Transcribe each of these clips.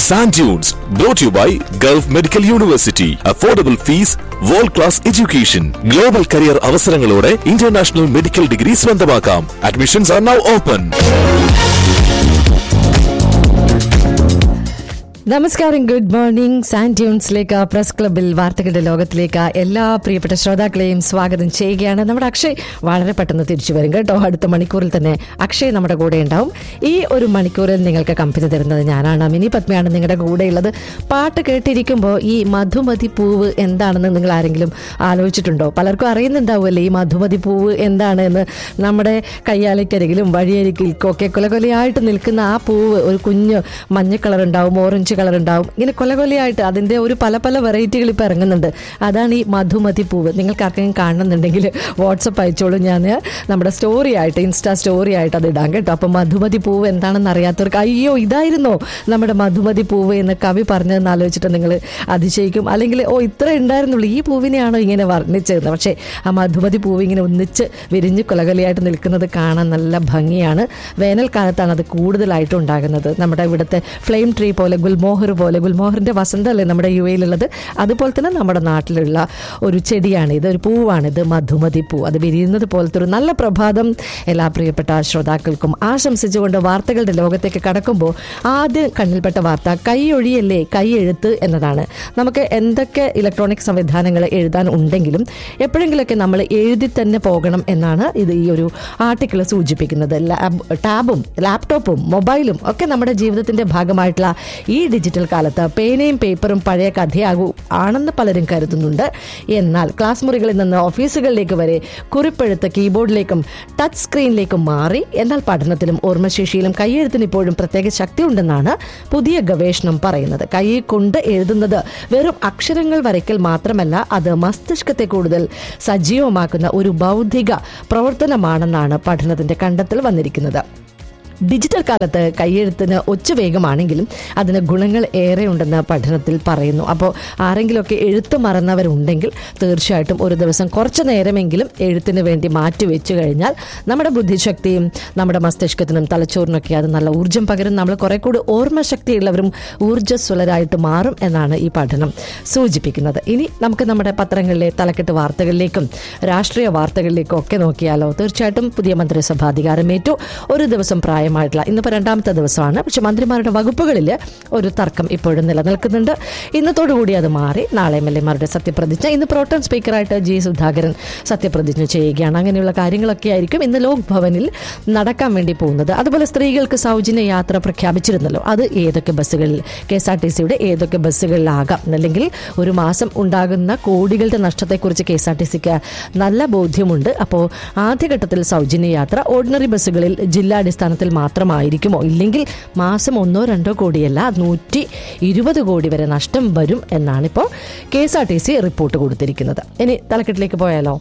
Sand Dunes, brought to you by Gulf Medical University. Affordable fees, world class education. Global career അവസരങ്ങളോടെ international medical degree സ്വന്തമാക്കാം admissions are now open നമസ്കാരം good morning sand ട്യൂൺസിലേക്ക് press ക്ലബിൽ വാർത്തകളുടെ ലോകത്തിലേക്ക് എല്ലാ പ്രിയപ്പെട്ട ശ്രോതാക്കളെയും സ്വാഗതം ചെയ്യുകയാണ് നമ്മുടെ അക്ഷയ് വളരെ പെട്ടെന്ന് തിരിച്ചു വരും കേട്ടോ അടുത്ത മണിക്കൂറിൽ തന്നെ അക്ഷയ് നമ്മുടെ കൂടെ ഉണ്ടാവും ഈ ഒരു മണിക്കൂറിൽ നിങ്ങൾക്ക് കമ്പനി തരുന്നത് ഞാനാണ് മിനി പത്മയാണ് നിങ്ങളുടെ കൂടെയുള്ളത് പാട്ട് കേട്ടിരിക്കുമ്പോൾ ഈ മധുമതി പൂവ് എന്താണെന്ന് നിങ്ങൾ ആരെങ്കിലും ആലോചിച്ചിട്ടുണ്ടോ പലർക്കും അറിയുന്നുണ്ടാവുമല്ലേ ഈ മധുമതി പൂവ് എന്താണ് എന്ന് നമ്മുടെ കയ്യാലയ്ക്കരികിലും വഴിയരികിൽക്കൊക്കെ കൊല കൊലയായിട്ട് നിൽക്കുന്ന ആ പൂവ് ഒരു കുഞ്ഞ് മഞ്ഞ കളർ ഉണ്ടാവും ഓറഞ്ച് കളർ ഉണ്ടാവും ഇങ്ങനെ കൊല കൊലയായിട്ട് അതിൻ്റെ ഒരു പല പല വെറൈറ്റികൾ ഇപ്പോൾ ഇറങ്ങുന്നുണ്ട് അതാണ് ഈ മധുമതി പൂവ് നിങ്ങൾക്ക് ആർക്കെങ്കിലും കാണുന്നുണ്ടെങ്കിൽ വാട്സപ്പ് അയച്ചോളൂ ഞാൻ നമ്മുടെ സ്റ്റോറി ആയിട്ട് ഇൻസ്റ്റാ സ്റ്റോറി ആയിട്ട് അത് ഇടാം കേട്ടോ അപ്പം മധുമതി പൂവ് എന്താണെന്ന് അറിയാത്തവർക്ക് അയ്യോ ഇതായിരുന്നോ നമ്മുടെ മധുമതി പൂവ് എന്ന് കവി പറഞ്ഞതെന്ന് ആലോചിച്ചിട്ട് നിങ്ങൾ അതിശയിക്കും അല്ലെങ്കിൽ ഓ ഇത്ര ഉണ്ടായിരുന്നുള്ളൂ ഈ പൂവിനെയാണോ ഇങ്ങനെ വർണ്ണിച്ചത് പക്ഷേ ആ മധുമതി പൂവ് ഇങ്ങനെ ഒന്നിച്ച് വിരിഞ്ഞ് കൊലകൊലയായിട്ട് നിൽക്കുന്നത് കാണാൻ നല്ല ഭംഗിയാണ് വേനൽക്കാലത്താണ് അത് കൂടുതലായിട്ട് ഉണ്ടാകുന്നത് നമ്മുടെ ഇവിടുത്തെ ഫ്ലെയിം ട്രീ പോലെ ഗുൽമോഹർ പോലെ ഗുൽമോഹറിൻ്റെ വസന്തമല്ലേ നമ്മുടെ യു എയിലുള്ളത് അതുപോലെ തന്നെ നമ്മുടെ നാട്ടിലുള്ള ഒരു ചെടിയാണ് ഇത് ഒരു പൂവാണിത് മധുമതി പൂ അത് വിരിയുന്നത് പോലത്തെ ഒരു നല്ല പ്രഭാതം എല്ലാ പ്രിയപ്പെട്ട ശ്രോതാക്കൾക്കും ആശംസിച്ചുകൊണ്ട് വാർത്തകളുടെ ലോകത്തേക്ക് കടക്കുമ്പോൾ ആദ്യം കണ്ണിൽപ്പെട്ട വാർത്ത കൈയൊഴിയല്ലേ കൈ എഴുത്ത് എന്നതാണ് നമുക്ക് എന്തൊക്കെ ഇലക്ട്രോണിക് സംവിധാനങ്ങൾ എഴുതാൻ ഉണ്ടെങ്കിലും എപ്പോഴെങ്കിലൊക്കെ നമ്മൾ എഴുതി തന്നെ പോകണം എന്നാണ് ഇത് ഈ ഒരു ആർട്ടിക്കിൾ സൂചിപ്പിക്കുന്നത് ലാബ് ടാബും ലാപ്ടോപ്പും മൊബൈലും ഒക്കെ നമ്മുടെ ജീവിതത്തിന്റെ ഭാഗമായിട്ടുള്ള ഈ ഡിജിറ്റൽ കാലത്ത് പേനയും പേപ്പറും പഴയ കഥയാകൂ ആണെന്ന് പലരും കരുതുന്നുണ്ട് എന്നാൽ ക്ലാസ് മുറികളിൽ നിന്ന് ഓഫീസുകളിലേക്ക് വരെ കുറിപ്പെഴുത്ത് കീബോർഡിലേക്കും ടച്ച് സ്ക്രീനിലേക്കും മാറി എന്നാൽ പഠനത്തിലും ഓർമ്മശേഷിയിലും കൈയെഴുത്തിന് ഇപ്പോഴും പ്രത്യേക ശക്തിയുണ്ടെന്നാണ് പുതിയ ഗവേഷണം പറയുന്നത് കൈ കൊണ്ട് എഴുതുന്നത് വെറും അക്ഷരങ്ങൾ വരയ്ക്കൽ മാത്രമല്ല അത് മസ്തിഷ്കത്തെ കൂടുതൽ സജീവമാക്കുന്ന ഒരു ബൗദ്ധിക പ്രവർത്തനമാണെന്നാണ് പഠനത്തിന്റെ കണ്ടെത്തൽ വന്നിരിക്കുന്നത് ഡിജിറ്റൽ കാലത്ത് കൈയെഴുത്തിന് ഒച്ചുവേഗമാണെങ്കിലും അതിന് ഗുണങ്ങൾ ഏറെയുണ്ടെന്ന് പഠനത്തിൽ പറയുന്നു അപ്പോൾ ആരെങ്കിലുമൊക്കെ എഴുത്ത് മറന്നവരുണ്ടെങ്കിൽ തീർച്ചയായിട്ടും ഒരു ദിവസം കുറച്ച് നേരമെങ്കിലും എഴുത്തിന് വേണ്ടി മാറ്റിവെച്ചു കഴിഞ്ഞാൽ നമ്മുടെ ബുദ്ധിശക്തിയും നമ്മുടെ മസ്തിഷ്കത്തിനും തലച്ചോറിനൊക്കെ അത് നല്ല ഊർജ്ജം പകരും നമ്മൾ കുറെ കൂടി ഓർമ്മശക്തിയുള്ളവരും ഊർജ്ജസ്വലരായിട്ട് മാറും എന്നാണ് ഈ പഠനം സൂചിപ്പിക്കുന്നത് ഇനി നമുക്ക് നമ്മുടെ പത്രങ്ങളിലെ തലക്കെട്ട് വാർത്തകളിലേക്കും രാഷ്ട്രീയ വാർത്തകളിലേക്കും ഒക്കെ നോക്കിയാലോ തീർച്ചയായിട്ടും പുതിയ മന്ത്രിസഭ അധികാരമേറ്റു ഒരു ദിവസം പ്രായം പ്രായമായിട്ടുള്ള ഇന്നിപ്പോൾ രണ്ടാമത്തെ ദിവസമാണ് പക്ഷെ മന്ത്രിമാരുടെ വകുപ്പുകളിൽ ഒരു തർക്കം ഇപ്പോഴും നിലനിൽക്കുന്നുണ്ട് ഇന്നത്തോടുകൂടി അത് മാറി നാളെ എം എൽ എമാരുടെ സത്യപ്രതിജ്ഞ ഇന്ന് പ്രോട്ടൺ സ്പീക്കറായിട്ട് ജി സുധാകരൻ സത്യപ്രതിജ്ഞ ചെയ്യുകയാണ് അങ്ങനെയുള്ള കാര്യങ്ങളൊക്കെ ആയിരിക്കും ഇന്ന് ലോക് ഭവനിൽ നടക്കാൻ വേണ്ടി പോകുന്നത് അതുപോലെ സ്ത്രീകൾക്ക് സൗജന്യ യാത്ര പ്രഖ്യാപിച്ചിരുന്നല്ലോ അത് ഏതൊക്കെ ബസ്സുകളിൽ കെ എസ് ആർ ടി സിയുടെ ഏതൊക്കെ ബസ്സുകളിലാകാം അല്ലെങ്കിൽ ഒരു മാസം ഉണ്ടാകുന്ന കോടികളുടെ നഷ്ടത്തെക്കുറിച്ച് കെ എസ് ആർ ടി സിക്ക് നല്ല ബോധ്യമുണ്ട് അപ്പോൾ ആദ്യഘട്ടത്തിൽ സൗജന്യ യാത്ര ഓർഡിനറി ബസ്സുകളിൽ ജില്ലാടിസ്ഥാനത്തിൽ മാത്രമായിരിക്കുമോ ഇല്ലെങ്കിൽ മാസം ഒന്നോ രണ്ടോ കോടിയല്ല നൂറ്റി ഇരുപത് കോടി വരെ നഷ്ടം വരും എന്നാണിപ്പോൾ K S R T C report കൊടുത്തിരിക്കുന്നത് ഇനി തലക്കെട്ടിലേക്ക് പോയാലോ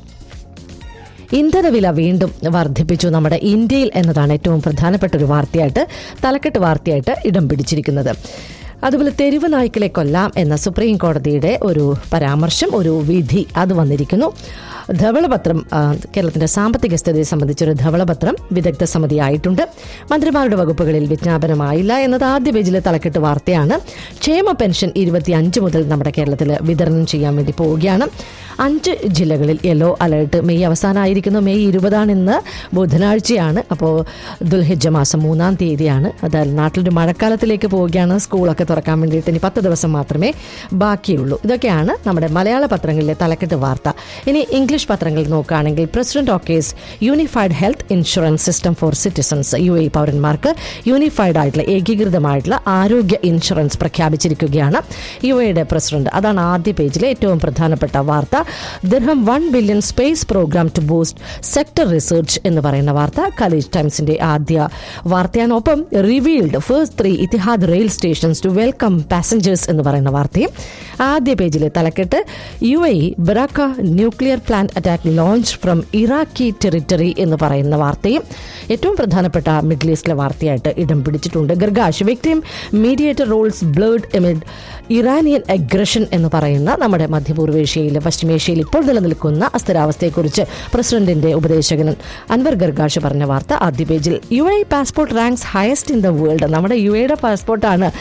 ഇന്ധനവില വീണ്ടും വർദ്ധിപ്പിച്ചു നമ്മുടെ ഇന്ത്യയിൽ എന്നതാണ് ഏറ്റവും പ്രധാനപ്പെട്ട ഒരു വാർത്തയായിട്ട് തലക്കെട്ട് വാർത്തയായിട്ട് ഇടം പിടിച്ചിരിക്കുന്നത് അതുപോലെ തെരുവ് നായ്ക്കളെ കൊല്ലാം എന്ന സുപ്രീം കോടതിയുടെ ഒരു പരാമർശം ഒരു വിധി അത് വന്നിരിക്കുന്നു ധവളപത്രം ആ, കേരളത്തിന്റെ സാമ്പത്തിക സ്ഥിതി സംബന്ധിച്ചൊരു ധവളപത്രം വിദഗ്ധ സമിതിയായിട്ടുണ്ട് മന്ത്രിമാരുടെ വകുപ്പുകളിൽ വിജ്ഞാപനമായില്ല എന്നത് ആദ്യ പേജിലെ തലക്കെട്ട് വാർത്തയാണ് ക്ഷേമ പെൻഷൻ ഇരുപത്തിയഞ്ച് മുതൽ നമ്മുടെ കേരളത്തിൽ വിതരണം ചെയ്യാൻ വേണ്ടി പോവുകയാണ് അഞ്ച് ജില്ലകളിൽ യെല്ലോ അലർട്ട് മെയ് അവസാനമായിരിക്കുന്നു മെയ് ഇരുപതാണ് ഇന്ന് ബുധനാഴ്ചയാണ് അപ്പോൾ ദുൽഹിജ മാസം മൂന്നാം തീയതിയാണ് അതായത് നാട്ടിലൊരു മഴക്കാലത്തിലേക്ക് പോവുകയാണ് സ്കൂളൊക്കെ തുറക്കാൻ വേണ്ടിയിട്ട് ഇനി പത്ത് ദിവസം മാത്രമേ ബാക്കിയുള്ളൂ ഇതൊക്കെയാണ് നമ്മുടെ മലയാള പത്രങ്ങളിലെ തലക്കെട്ട് വാർത്ത ഇനി ഇംഗ്ലീഷ് പത്രങ്ങളിൽ നോക്കുകയാണെങ്കിൽ president okays unified health insurance system for citizens U A പൗരന്മാർക്ക് യൂണിഫൈഡ് ആയിട്ടുള്ള ഏകീകൃതമായിട്ടുള്ള ആരോഗ്യ ഇൻഷുറൻസ് പ്രഖ്യാപിച്ചിരിക്കുകയാണ് യു എയുടെ പ്രസിഡന്റ് അതാണ് ആദ്യ പേജിലെ ഏറ്റവും പ്രധാനപ്പെട്ട വാർത്ത dirham one billion space program to boost sector research എന്ന് പറയുന്ന വാർത്ത കലേജ് ടൈംസിന്റെ ആദ്യ വാർത്തയാണ് ഒപ്പം revealed first three Etihad rail stations to welcome passengers എന്ന് പറയുന്ന വാർത്തയും ആദ്യ പേജിലെ തലക്കെട്ട് U A Barakah nuclear plant attack launch from Iraqi territory എന്ന് പറയുന്ന വാർത്തയും ഏറ്റവും പ്രധാനപ്പെട്ട മിഡിൽ ഈസ്റ്റിലെ വാർത്തയായിട്ട് ഇടം പിടിച്ചിട്ടുണ്ട് Gargash victim mediator roles blurred amid Iranian aggression എന്ന് പറയുന്ന നമ്മുടെ മധ്യപൂർവേഷ്യയിൽ പശ്ചിമേഷ്യയിൽ ഇപ്പോൾ നിലനിൽക്കുന്ന അസ്ഥിരാവസ്ഥയെക്കുറിച്ച് പ്രസിഡന്റിന്റെ ഉപദേശകൻ അൻവർ ഗർഗാഷ് പറഞ്ഞ വാർത്ത ആദ്യ പേജിൽ U A passport ranks highest in the world നമ്മുടെ യു എയുടെ പാസ്പോർട്ടാണ് ലോക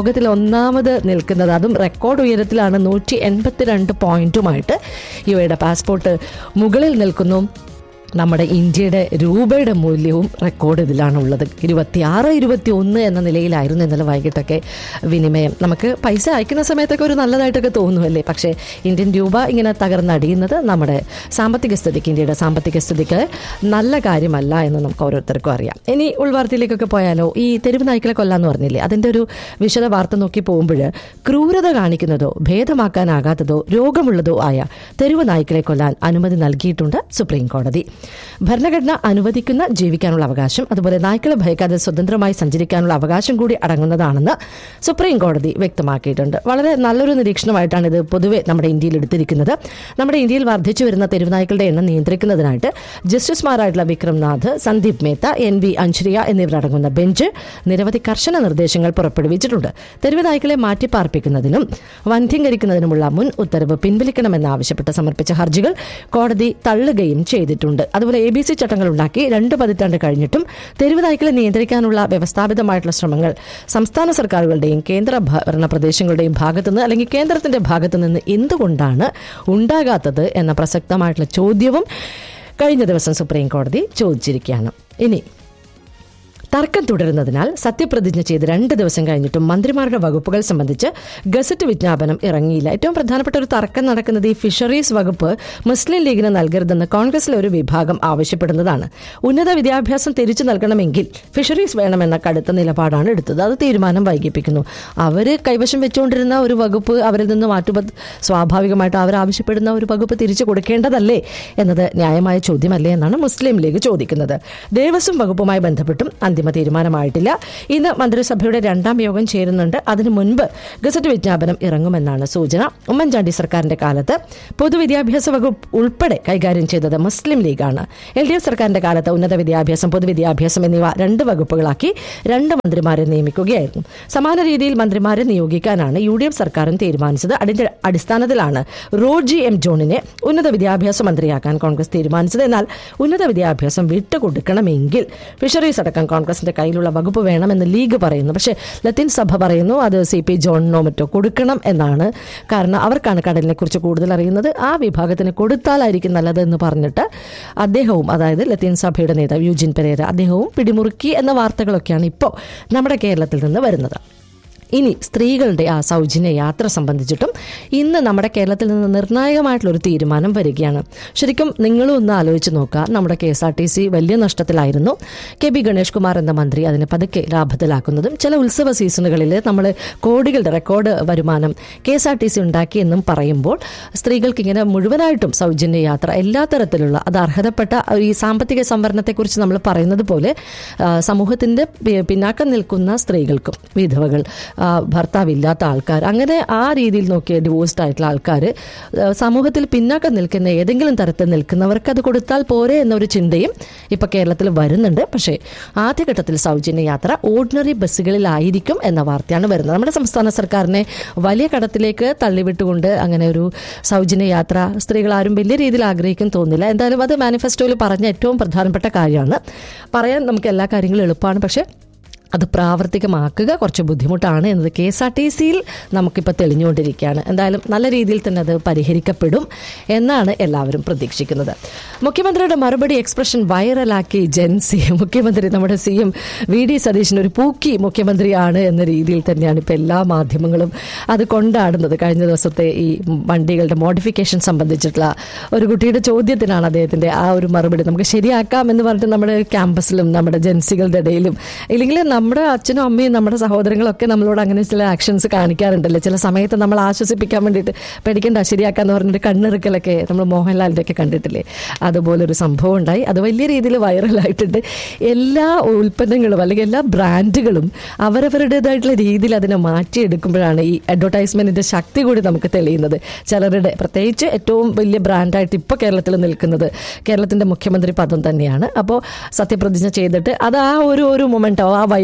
ലോകത്തിൽ ഒന്നാമത് നിൽക്കുന്നത് അതും റെക്കോർഡ് ഉയരത്തിലാണ് നൂറ്റി എൺപത്തിരണ്ട് പോയിന്റുമായിട്ട് യു എയുടെ പാസ്പോർട്ട് മുകളിൽ നിൽക്കുന്നു നമ്മുടെ ഇന്ത്യയുടെ രൂപയുടെ മൂല്യവും റെക്കോർഡ് ഇതിലാണ് ഉള്ളത് ഇരുപത്തിയാറ് ഇരുപത്തി ഒന്ന് എന്ന നിലയിലായിരുന്നു ഇന്നലെ വൈകിട്ടൊക്കെ വിനിമയം നമുക്ക് പൈസ അയക്കുന്ന സമയത്തൊക്കെ ഒരു നല്ലതായിട്ടൊക്കെ തോന്നുമല്ലേ പക്ഷേ ഇന്ത്യൻ രൂപ ഇങ്ങനെ തകർന്നടിയുന്നത് നമ്മുടെ സാമ്പത്തിക സ്ഥിതിക്ക് ഇന്ത്യയുടെ സാമ്പത്തിക സ്ഥിതിക്ക് നല്ല കാര്യമല്ല എന്ന് നമുക്ക് ഓരോരുത്തർക്കും അറിയാം ഇനി ഉൾവാർത്തയിലേക്കൊക്കെ പോയാലോ ഈ തെരുവ് നായ്ക്കളെ കൊല്ലാന്ന് പറഞ്ഞില്ലേ അതിൻ്റെ ഒരു വിശദ വാർത്ത നോക്കി പോകുമ്പോൾ ക്രൂരത കാണിക്കുന്നതോ ഭേദമാക്കാനാകാത്തതോ രോഗമുള്ളതോ ആയ തെരുവ് നായ്ക്കളെ കൊല്ലാൻ അനുമതി നൽകിയിട്ടുണ്ട് സുപ്രീം കോടതി ഭരണഘടന അനുവദിക്കുന്ന ജീവിക്കാനുള്ള അവകാശം അതുപോലെ നായ്ക്കളെ ഭയക്കാതെ സ്വതന്ത്രമായി സഞ്ചരിക്കാനുള്ള അവകാശം കൂടി അടങ്ങുന്നതാണെന്ന് സുപ്രീം കോടതി വ്യക്തമാക്കിയിട്ടുണ്ട് വളരെ നല്ലൊരു നിരീക്ഷണമായിട്ടാണ് ഇത് പൊതുവെ നമ്മുടെ ഇന്ത്യയിൽ എടുത്തിരിക്കുന്നത് നമ്മുടെ ഇന്ത്യയിൽ വർദ്ധിച്ചു വരുന്ന തെരുവുനായ്ക്കളുടെ എണ്ണം നിയന്ത്രിക്കുന്നതിനായിട്ട് ജസ്റ്റിസുമാരായിട്ടുള്ള വിക്രംനാഥ് സന്ദീപ് മേത്ത എൻ വി അഞ്ജരിയ എന്നിവരടങ്ങുന്ന ബെഞ്ച് നിരവധി കർശന നിർദ്ദേശങ്ങൾ പുറപ്പെടുവിച്ചിട്ടുണ്ട് തെരുവ് നായ്ക്കളെ മാറ്റിപ്പാർപ്പിക്കുന്നതിനും വന്ധ്യംകരിക്കുന്നതിനുമുള്ള മുൻ ഉത്തരവ് പിൻവലിക്കണമെന്നാവശ്യപ്പെട്ട് സമർപ്പിച്ച ഹർജികൾ കോടതി തള്ളുകയും ചെയ്തിട്ടുണ്ട് അതുപോലെ എ ബി സി ചട്ടങ്ങൾ ഉണ്ടാക്കി രണ്ട് പതിറ്റാണ്ട് കഴിഞ്ഞിട്ടും തെരുവ് നായ്ക്കളെ നിയന്ത്രിക്കാനുള്ള വ്യവസ്ഥാപിതമായിട്ടുള്ള ശ്രമങ്ങൾ സംസ്ഥാന സർക്കാരുകളുടെയും കേന്ദ്ര ഭരണ പ്രദേശങ്ങളുടെയും ഭാഗത്തുനിന്ന് അല്ലെങ്കിൽ കേന്ദ്രത്തിന്റെ ഭാഗത്തുനിന്ന് എന്തുകൊണ്ടാണ് ഉണ്ടാകാത്തത് എന്ന പ്രസക്തമായിട്ടുള്ള ചോദ്യവും കഴിഞ്ഞ ദിവസം സുപ്രീം കോടതി ചോദിച്ചിരിക്കുകയാണ് ഇനി തർക്കം തുടരുന്നതിനാൽ സത്യപ്രതിജ്ഞ ചെയ്ത് രണ്ട് ദിവസം കഴിഞ്ഞിട്ടും മന്ത്രിമാരുടെ വകുപ്പുകൾ സംബന്ധിച്ച് ഗസറ്റ് വിജ്ഞാപനം ഇറങ്ങിയില്ല ഏറ്റവും പ്രധാനപ്പെട്ട ഒരു തർക്കം നടക്കുന്നത് ഈ ഫിഷറീസ് വകുപ്പ് മുസ്ലിം ലീഗിന് നൽകരുതെന്ന് കോൺഗ്രസിലെ ഒരു വിഭാഗം ആവശ്യപ്പെടുന്നതാണ് ഉന്നത വിദ്യാഭ്യാസം തിരിച്ചു നൽകണമെങ്കിൽ ഫിഷറീസ് വേണമെന്ന കടുത്ത നിലപാടാണ് എടുത്തത് അത് തീരുമാനം വൈകിപ്പിക്കുന്നു അവർ കൈവശം വെച്ചുകൊണ്ടിരുന്ന ഒരു വകുപ്പ് അവരിൽ നിന്ന് മാറ്റുമ്പോൾ സ്വാഭാവികമായിട്ട് അവർ ആവശ്യപ്പെടുന്ന ഒരു വകുപ്പ് തിരിച്ചു കൊടുക്കേണ്ടതല്ലേ എന്നത് ന്യായമായ ചോദ്യമല്ലേ എന്നാണ് മുസ്ലിം ലീഗ് ചോദിക്കുന്നത് ദേവസ്വം വകുപ്പുമായി ബന്ധപ്പെട്ടും അന്തിമ തീരുമാനമായിട്ടില്ല ഇന്ന് മന്ത്രിസഭയുടെ രണ്ടാം യോഗം ചേരുന്നുണ്ട് അതിനു മുൻപ് ഗസറ്റ് വിജ്ഞാപനം ഇറങ്ങുമെന്നാണ് സൂചന ഉമ്മൻചാണ്ടി സർക്കാരിന്റെ കാലത്ത് പൊതുവിദ്യാഭ്യാസ വകുപ്പ് ഉൾപ്പെടെ കൈകാര്യം ചെയ്തത് മുസ്ലിം ലീഗാണ് എൽ ഡി എഫ് സർക്കാരിന്റെ കാലത്ത് ഉന്നത വിദ്യാഭ്യാസം പൊതുവിദ്യാഭ്യാസം എന്നിവ രണ്ട് വകുപ്പുകളാക്കി രണ്ട് മന്ത്രിമാരെ നിയമിക്കുകയായിരുന്നു സമാന രീതിയിൽ മന്ത്രിമാരെ നിയോഗിക്കാനാണ് യു ഡി എഫ് സർക്കാരും തീരുമാനിച്ചത് അതിന്റെ അടിസ്ഥാനത്തിലാണ് റോജി എം ജോണിനെ ഉന്നത വിദ്യാഭ്യാസ മന്ത്രിയാക്കാൻ കോൺഗ്രസ് തീരുമാനിച്ചത് എന്നാൽ ഉന്നത വിദ്യാഭ്യാസം വിട്ടുകൊടുക്കണമെങ്കിൽ ഫിഷറീസ് അടക്കം കോൺഗ്രസിന്റെ കയ്യിലുള്ള വകുപ്പ് വേണമെന്ന് ലീഗ് പറയുന്നു പക്ഷേ ലത്തീൻ സഭ പറയുന്നു അത് സി പി ജോണിനോ മറ്റോ കൊടുക്കണം എന്നാണ് കാരണം അവർക്കാണ് കടലിനെ കുറിച്ച് കൂടുതൽ അറിയുന്നത് ആ വിഭാഗത്തിന് കൊടുത്താലായിരിക്കും നല്ലത് എന്ന് പറഞ്ഞിട്ട് അദ്ദേഹവും അതായത് ലത്തീൻ സഭയുടെ നേതാവ് യുജിൻ പെരേര അദ്ദേഹവും പിടിമുറുക്കി എന്ന വാർത്തകളൊക്കെയാണ് ഇപ്പോൾ നമ്മുടെ കേരളത്തിൽ നിന്ന് വരുന്നത് ഇനി സ്ത്രീകളുടെ ആ സൗജന്യ യാത്ര സംബന്ധിച്ചിട്ടും ഇന്ന് നമ്മുടെ കേരളത്തിൽ നിന്ന് നിർണായകമായിട്ടുള്ള ഒരു തീരുമാനം വരികയാണ് ശരിക്കും നിങ്ങളും ഒന്ന് ആലോചിച്ച് നോക്കുക നമ്മുടെ K S R T C വലിയ നഷ്ടത്തിലായിരുന്നു കെ ബി ഗണേഷ് കുമാർ എന്ന മന്ത്രി അതിനെ പതുക്കെ ലാഭത്തിലാക്കുന്നതും ചില ഉത്സവ സീസണുകളിൽ നമ്മൾ കോടികളുടെ റെക്കോർഡ് വരുമാനം K S R T C ഉണ്ടാക്കി എന്നും പറയുമ്പോൾ സ്ത്രീകൾക്ക് ഇങ്ങനെ മുഴുവനായിട്ടും സൗജന്യ യാത്ര എല്ലാ തരത്തിലുള്ള അത് അർഹതപ്പെട്ട ഈ സാമ്പത്തിക സംവരണത്തെക്കുറിച്ച് നമ്മൾ പറയുന്നത് പോലെ ആ, സമൂഹത്തിന്റെ പി- പിന്നാക്കം നിൽക്കുന്ന സ്ത്രീകൾക്കും വിധവകൾ ആ, ഭർത്താവില്ലാത്ത ആൾക്കാർ അങ്ങനെ ആ രീതിയിൽ നോക്കിയ ഡിവോഴ്സ്ഡ് ആയിട്ടുള്ള ആൾക്കാർ സമൂഹത്തിൽ പിന്നാക്കം നിൽക്കുന്ന ഏതെങ്കിലും തരത്തിൽ നിൽക്കുന്നവർക്ക് അത് കൊടുത്താൽ പോരെ എന്നൊരു ചിന്തയും ഇപ്പൊ കേരളത്തിൽ വരുന്നുണ്ട് പക്ഷേ ആദ്യഘട്ടത്തിൽ സൗജന്യ യാത്ര ഓർഡിനറി ബസ്സുകളിലായിരിക്കും എന്ന വാർത്തയാണ് വരുന്നത് നമ്മുടെ സംസ്ഥാന സർക്കാരിനെ വലിയ കടത്തിലേക്ക് തള്ളിവിട്ടുകൊണ്ട് അങ്ങനെ ഒരു സൗജന്യ യാത്ര സ്ത്രീകൾ ആരും വലിയ രീതിയിൽ ആഗ്രഹിക്കും തോന്നില്ല എന്തായാലും അത് മാനിഫെസ്റ്റോയിൽ പറഞ്ഞ ഏറ്റവും പ്രധാനപ്പെട്ട കാര്യമാണ് പറയാൻ നമുക്ക് എല്ലാ കാര്യങ്ങളും എളുപ്പമാണ് പക്ഷേ അത് പ്രാവർത്തികമാക്കുക കുറച്ച് ബുദ്ധിമുട്ടാണ് എന്നത് കെ എസ് ആർ ടി സിയിൽ നമുക്കിപ്പോൾ തെളിഞ്ഞുകൊണ്ടിരിക്കുകയാണ് എന്തായാലും നല്ല രീതിയിൽ തന്നെ അത് പരിഹരിക്കപ്പെടും എന്നാണ് എല്ലാവരും പ്രതീക്ഷിക്കുന്നത് മുഖ്യമന്ത്രിയുടെ മറുപടി എക്സ്പ്രഷൻ വൈറലാക്കി ജെൻസി മുഖ്യമന്ത്രി നമ്മുടെ C M V D Satheesan ഒരു പൂക്കി മുഖ്യമന്ത്രിയാണ് എന്ന രീതിയിൽ തന്നെയാണ് ഇപ്പോൾ എല്ലാ മാധ്യമങ്ങളും അത് കൊണ്ടാടുന്നത് കഴിഞ്ഞ ദിവസത്തെ ഈ വണ്ടികളുടെ മോഡിഫിക്കേഷൻ സംബന്ധിച്ചിട്ടുള്ള ഒരു കുട്ടിയുടെ ചോദ്യത്തിനാണ് അദ്ദേഹത്തിന്റെ ആ ഒരു മറുപടി നമുക്ക് ശരിയാക്കാം എന്ന് പറഞ്ഞിട്ട് നമ്മുടെ ക്യാമ്പസിലും നമ്മുടെ ജൻസികളുടെ ഇടയിലും ഇല്ലെങ്കിൽ നമ്മുടെ അച്ഛനും അമ്മയും നമ്മുടെ സഹോദരങ്ങളൊക്കെ നമ്മളോട് അങ്ങനെ ചില ആക്ഷൻസ് കാണിക്കാറുണ്ടല്ലോ ചില സമയത്ത് നമ്മൾ ആശ്വസിപ്പിക്കാൻ വേണ്ടിയിട്ട് പേടിക്കണ്ട ശരിയാക്കാന്ന് പറഞ്ഞിട്ട് കണ്ണിറുക്കലൊക്കെ നമ്മൾ മോഹൻലാലിൻ്റെ ഒക്കെ കണ്ടിട്ടില്ലേ അതുപോലെ ഒരു സംഭവം ഉണ്ടായി അത് വലിയ രീതിയിൽ വൈറലായിട്ടുണ്ട് എല്ലാ ഉൽപ്പന്നങ്ങളും അല്ലെങ്കിൽ എല്ലാ ബ്രാൻഡുകളും അവരവരുടേതായിട്ടുള്ള രീതിയിൽ അതിനെ മാറ്റിയെടുക്കുമ്പോഴാണ് ഈ അഡ്വർടൈസ്മെന്റിന്റെ ശക്തി കൂടി നമുക്ക് തെളിയുന്നത് ചിലരുടെ പ്രത്യേകിച്ച് ഏറ്റവും വലിയ ബ്രാൻഡായിട്ട് ഇപ്പോൾ കേരളത്തിൽ നിൽക്കുന്നത് കേരളത്തിന്റെ മുഖ്യമന്ത്രി പദം തന്നെയാണ് അപ്പോൾ സത്യപ്രതിജ്ഞ ചെയ്തിട്ട് അത് ആ ഒരു ഒരു മൊമെന്റോ ആ വൈബ്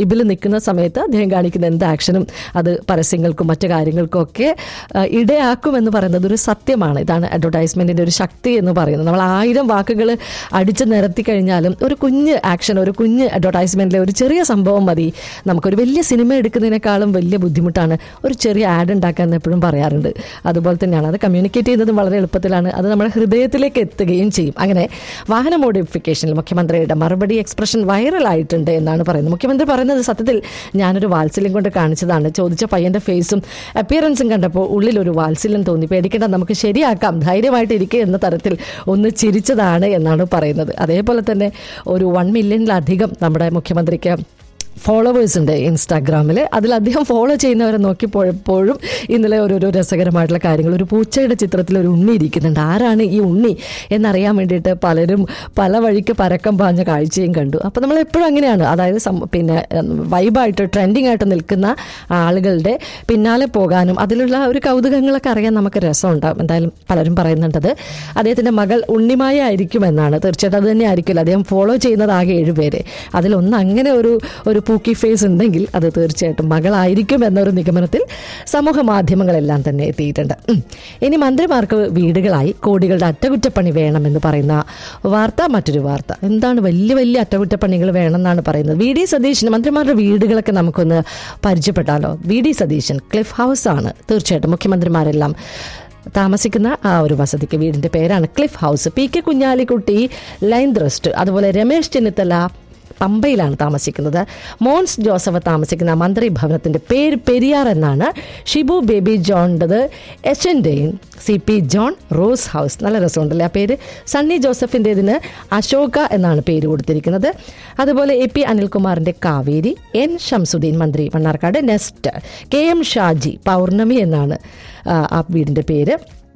വൈബിൽ നിൽക്കുന്ന സമയത്ത് അദ്ദേഹം കാണിക്കുന്ന എന്ത് ആക്ഷനും അത് പരസ്യങ്ങൾക്കും മറ്റു കാര്യങ്ങൾക്കും ഒക്കെ ആ, ഇടയാക്കുമെന്ന് പറയുന്നത് ഒരു സത്യമാണ് ഇതാണ് അഡ്വർടൈസ്മെന്റിന്റെ ഒരു ശക്തി എന്ന് പറയുന്നത് നമ്മൾ ആയിരം വാക്കുകൾ അടിച്ചു നിരത്തി കഴിഞ്ഞാലും ഒരു കുഞ്ഞ് ആക്ഷൻ ഒരു കുഞ്ഞ് അഡ്വർടൈസ്മെന്റിലെ ഒരു ചെറിയ സംഭവം മതി നമുക്കൊരു വലിയ സിനിമ എടുക്കുന്നതിനേക്കാളും വലിയ ബുദ്ധിമുട്ടാണ് ഒരു ചെറിയ ആഡ് ഉണ്ടാക്കാൻ എന്ന് എപ്പോഴും പറയാറുണ്ട് അതുപോലെ തന്നെയാണ് അത് കമ്മ്യൂണിക്കേറ്റ് ചെയ്യുന്നതും വളരെ എളുപ്പത്തിലാണ് അത് നമ്മുടെ ഹൃദയത്തിലേക്ക് എത്തുകയും ചെയ്യും അങ്ങനെ വാഹന മോഡിഫിക്കേഷനിൽ മുഖ്യമന്ത്രിയുടെ മറുപടി എക്സ്പ്രഷൻ വൈറലായിട്ടുണ്ട് എന്നാണ് പറയുന്നത് മുഖ്യമന്ത്രി പറയുന്നത് സത്യത്തിൽ ഞാനൊരു വാത്സല്യം കൊണ്ട് കാണിച്ചതാണ് ചോദിച്ച പയ്യന്റെ ഫേസും അപ്പിയറൻസും കണ്ടപ്പോൾ ഉള്ളിൽ ഒരു വാത്സല്യം തോന്നി പേടിക്കേണ്ട നമുക്ക് ശരിയാക്കാം ധൈര്യമായിട്ട് ഇരിക്കുക എന്ന തരത്തിൽ ഒന്ന് ചിരിച്ചതാണ് എന്നാണ് പറയുന്നത് അതേപോലെ തന്നെ ഒരു വൺ മില്യണിലധികം നമ്മുടെ മുഖ്യമന്ത്രിക്ക് ഫോളോവേഴ്സ് ഉണ്ട് ഇൻസ്റ്റാഗ്രാമിൽ അതിൽ അദ്ദേഹം ഫോളോ ചെയ്യുന്നവരെ നോക്കി പോയപ്പോഴും ഇന്നലെ ഓരോരോ രസകരമായിട്ടുള്ള കാര്യങ്ങൾ ഒരു പൂച്ചയുടെ ചിത്രത്തിൽ ഒരു ഉണ്ണി ഇരിക്കുന്നുണ്ട് ആരാണ് ഈ ഉണ്ണി എന്നറിയാൻ വേണ്ടിയിട്ട് പലരും പല വഴിക്ക് പരക്കം പാഞ്ഞ കാഴ്ചയും കണ്ടു അപ്പോൾ നമ്മൾ എപ്പോഴും അങ്ങനെയാണ് അതായത് സം- പിന്നെ വൈബായിട്ട് ട്രെൻഡിങ് ആയിട്ട് നിൽക്കുന്ന ആളുകളുടെ പിന്നാലെ പോകാനും അതിലുള്ള ഒരു കൗതുകങ്ങളൊക്കെ അറിയാൻ നമുക്ക് രസമുണ്ടാകും എന്തായാലും പലരും പറയുന്നുണ്ടത് അദ്ദേഹത്തിൻ്റെ മകൾ ഉണ്ണിമായ ആയിരിക്കും എന്നാണ് തീർച്ചയായിട്ടും അത് തന്നെ ആയിരിക്കില്ല അദ്ദേഹം ഫോളോ ചെയ്യുന്നത് ആകെ ഏഴുപേര് അതിലൊന്ന് അങ്ങനെ ഒരു ഒരു പൂക്കി ഫേസ് ഉണ്ടെങ്കിൽ അത് തീർച്ചയായിട്ടും മകളായിരിക്കും എന്നൊരു നിഗമനത്തിൽ സമൂഹ മാധ്യമങ്ങളെല്ലാം തന്നെ എത്തിയിട്ടുണ്ട് ഉം. ഇനി മന്ത്രിമാർക്ക് വീടുകളായി കോടികളുടെ അറ്റകുറ്റപ്പണി വേണമെന്ന് പറയുന്ന വാർത്ത മറ്റൊരു വാർത്ത എന്താണ് വലിയ വലിയ അറ്റകുറ്റപ്പണികൾ വേണമെന്നാണ് പറയുന്നത് വി ഡി സതീശന് മന്ത്രിമാരുടെ വീടുകളൊക്കെ നമുക്കൊന്ന് പരിചയപ്പെട്ടാലോ V D Satheesan cliff house ആണ് തീർച്ചയായിട്ടും മുഖ്യമന്ത്രിമാരെല്ലാം താമസിക്കുന്ന ആ ഒരു വസതിക്ക് വീടിന്റെ പേരാണ് cliff house P K Kunhalikutty line trust അതുപോലെ രമേശ് ചെന്നിത്തല പമ്പയിലാണ് താമസിക്കുന്നത് മോൻസ് ജോസഫ് താമസിക്കുന്ന മന്ത്രി ഭവനത്തിന്റെ പേര് പെരിയാർ എന്നാണ് ഷിബു ബേബി ജോണിൻ്റെത് എച്ച് എൻ ഡെയിൻ C P John rose house നല്ല രസമുണ്ടല്ലേ ആ പേര് സണ്ണി ജോസഫിൻ്റെതിന് അശോക എന്നാണ് പേര് കൊടുത്തിരിക്കുന്നത് അതുപോലെ എ പി അനിൽകുമാറിന്റെ കാവേരി എൻ ഷംസുദ്ദീൻ മന്ത്രി Mannarkkad nest K M Shaji Pournami എന്നാണ് ആ, ആ വീടിന്റെ പേര്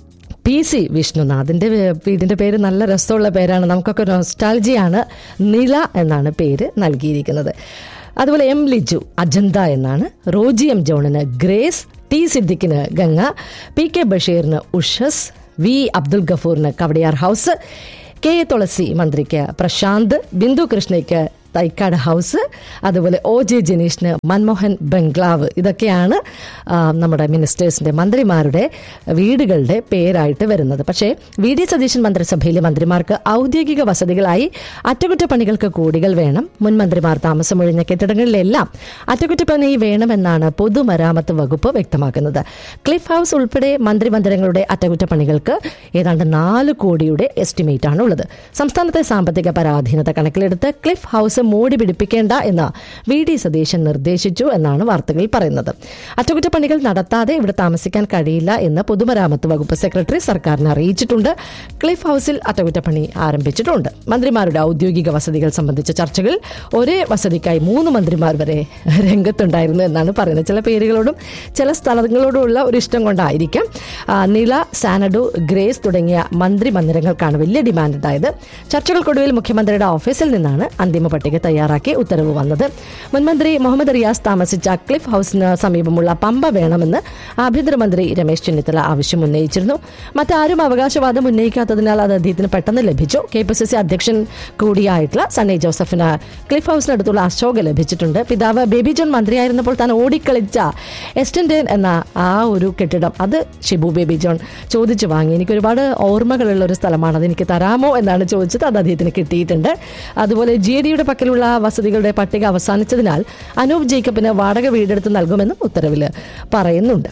പി സി വിഷ്ണുനാഥിൻ്റെ വീടിൻ്റെ പേര് നല്ല രസമുള്ള പേരാണ് നമുക്കൊക്കെ നൊസ്റ്റാൾജിയാണ് നില എന്നാണ് പേര് നൽകിയിരിക്കുന്നത് അതുപോലെ എം ലിജു അജന്ത എന്നാണ് റോജി എം ജോണിന് ഗ്രേസ് ടി സിദ്ദിഖിന് ഗംഗ പി കെ ബഷീറിന് ഉഷസ് വി അബ്ദുൽ ഗഫൂറിന് Kowdiar house K A Thulasi മന്ത്രിക്ക് പ്രശാന്ത് ബിന്ദു കൃഷ്ണയ്ക്ക് തൈക്കാട് ഹൗസ് അതുപോലെ ഒ ജെ ജനീഷിന് മൻമോഹൻ ബംഗ്ലാവ് ഇതൊക്കെയാണ് ആ, നമ്മുടെ മിനിസ്റ്റേഴ്സിന്റെ മന്ത്രിമാരുടെ വീടുകളുടെ പേരായിട്ട് വരുന്നത് പക്ഷേ വി ഡി സതീശൻ മന്ത്രിസഭയിലെ മന്ത്രിമാർക്ക് ഔദ്യോഗിക വസതികളായി അറ്റകുറ്റപ്പണികൾക്ക് കോടികൾ വേണം മുൻ മന്ത്രിമാർ താമസമൊഴിഞ്ഞ കെട്ടിടങ്ങളിലെല്ലാം അറ്റകുറ്റപ്പണി വേണമെന്നാണ് പൊതുമരാമത്ത് വകുപ്പ് വ്യക്തമാക്കുന്നത് ക്ലിഫ് ഹൗസ് ഉൾപ്പെടെ മന്ത്രിമന്ദിരങ്ങളുടെ അറ്റകുറ്റപ്പണികൾക്ക് ഏതാണ്ട് നാല് കോടിയുടെ എസ്റ്റിമേറ്റ് ആണ് ഉള്ളത് സംസ്ഥാനത്തെ സാമ്പത്തിക പരാധീനത കണക്കിലെടുത്ത് ക്ലിഫ് ഹൗസ് മോടി പിടിപ്പിക്കേണ്ട എന്ന് വി ഡി സതീശൻ നിർദ്ദേശിച്ചു എന്നാണ് വാർത്തകളിൽ പറയുന്നത് അറ്റകുറ്റപ്പണികൾ നടത്താതെ ഇവിടെ താമസിക്കാൻ കഴിയില്ല എന്ന് പൊതുമരാമത്ത് വകുപ്പ് സെക്രട്ടറി സർക്കാരിനെ അറിയിച്ചിട്ടുണ്ട് ക്ലിഫ് ഹൗസിൽ അറ്റകുറ്റപ്പണി ആരംഭിച്ചിട്ടുണ്ട് മന്ത്രിമാരുടെ ഔദ്യോഗിക വസതികൾ സംബന്ധിച്ച ചർച്ചകൾ ഒരേ വസതിക്കായി മൂന്ന് മന്ത്രിമാർ വരെ രംഗത്തുണ്ടായിരുന്നു എന്നാണ് പറയുന്നത് ചില പേരുകളോടും ചില സ്ഥലങ്ങളോടുമുള്ള ഒരു ഇഷ്ടം കൊണ്ടായിരിക്കാം ആ, നില സാനഡു ഗ്രേസ് തുടങ്ങിയ മന്ത്രി മന്ദിരങ്ങൾക്കാണ് വലിയ ഡിമാൻഡ് ഉണ്ടായത് ചർച്ചകൾക്കൊടുവിൽ മുഖ്യമന്ത്രിയുടെ ഓഫീസിൽ നിന്നാണ് അന്തിമ പട്ടിക തയ്യാറാക്കി ഉത്തരവ് വന്നത് മുൻമന്ത്രി മുഹമ്മദ് റിയാസ് താമസിച്ച ക്ലിഫ് ഹൗസിന് സമീപമുള്ള പമ്പ വേണമെന്ന് ആഭ്യന്തരമന്ത്രി രമേശ് ചെന്നിത്തല ആവശ്യം ഉന്നയിച്ചിരുന്നു മറ്റാരും അവകാശവാദം ഉന്നയിക്കാത്തതിനാൽ അത് അദ്ദേഹത്തിന് പെട്ടെന്ന് ലഭിച്ചു കെ പി സി സി അധ്യക്ഷൻ കൂടിയായിട്ടുള്ള സണ്ണി ജോസഫിന് ക്ലിഫ് ഹൗസിനടുത്തുള്ള അശോക ലഭിച്ചിട്ടുണ്ട് പിതാവ് ബേബി ജോൺ മന്ത്രിയായിരുന്നപ്പോൾ താൻ ഓടിക്കളിച്ച എസ്റ്റൻഡേൻ എന്ന ആ ഒരു കെട്ടിടം അത് ഷിബു ബേബി ജോൺ ചോദിച്ചു വാങ്ങി എനിക്ക് ഒരുപാട് ഓർമ്മകളുള്ള ഒരു സ്ഥലമാണ് അത് എനിക്ക് തരാമോ എന്നാണ് ചോദിച്ചത് അത് അദ്ദേഹത്തിന് കിട്ടിയിട്ടുണ്ട് അതുപോലെ ജി ഡിയുടെ പക്കലുള്ള വസതികളുടെ പട്ടിക അവസാനിച്ചതിനാൽ അനൂപ് ജേക്കബിന് വാടക വീടെടുത്ത് നൽകുമെന്നും ഉത്തരവിൽ പറയുന്നുണ്ട്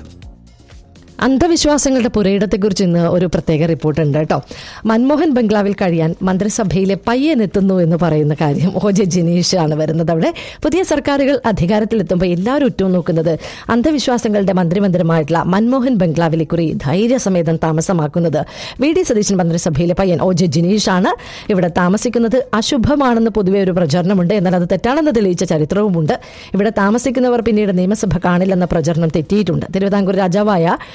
അന്ധവിശ്വാസങ്ങളുടെ പുരയിടത്തെക്കുറിച്ച് ഇന്ന് ഒരു പ്രത്യേക റിപ്പോർട്ട് ഉണ്ട് കേട്ടോ മൻമോഹൻ ബംഗ്ലാവിൽ കഴിയാൻ മന്ത്രിസഭയിലെ പയ്യൻ എത്തുന്നു എന്ന് പറയുന്ന കാര്യം ഒ ജെ ജിനീഷ് ആണ് വരുന്നത് അവിടെ പുതിയ സർക്കാരുകൾ അധികാരത്തിലെത്തുമ്പോൾ എല്ലാവരും ഉറ്റുനോക്കുന്നത് അന്ധവിശ്വാസങ്ങളുടെ മന്ത്രിമന്ദിരമായിട്ടുള്ള മൻമോഹൻ ബംഗ്ലാവിലെ കുറി ധൈര്യസമേതം താമസമാക്കുന്നത് വി ഡി സതീശൻ മന്ത്രിസഭയിലെ പയ്യൻ ഒ ജെ ജിനീഷ് ആണ് ഇവിടെ താമസിക്കുന്നത് അശുഭമാണെന്ന് പൊതുവെ ഒരു പ്രചരണമുണ്ട് എന്നാൽ അത് തെറ്റാണെന്ന് തെളിയിച്ച ചരിത്രവുമുണ്ട് ഇവിടെ താമസിക്കുന്നവർ പിന്നീട് നിയമസഭ കാണില്ലെന്ന പ്രചരണം തെറ്റിയിട്ടുണ്ട് തിരുവിതാംകൂർ രാജാവായ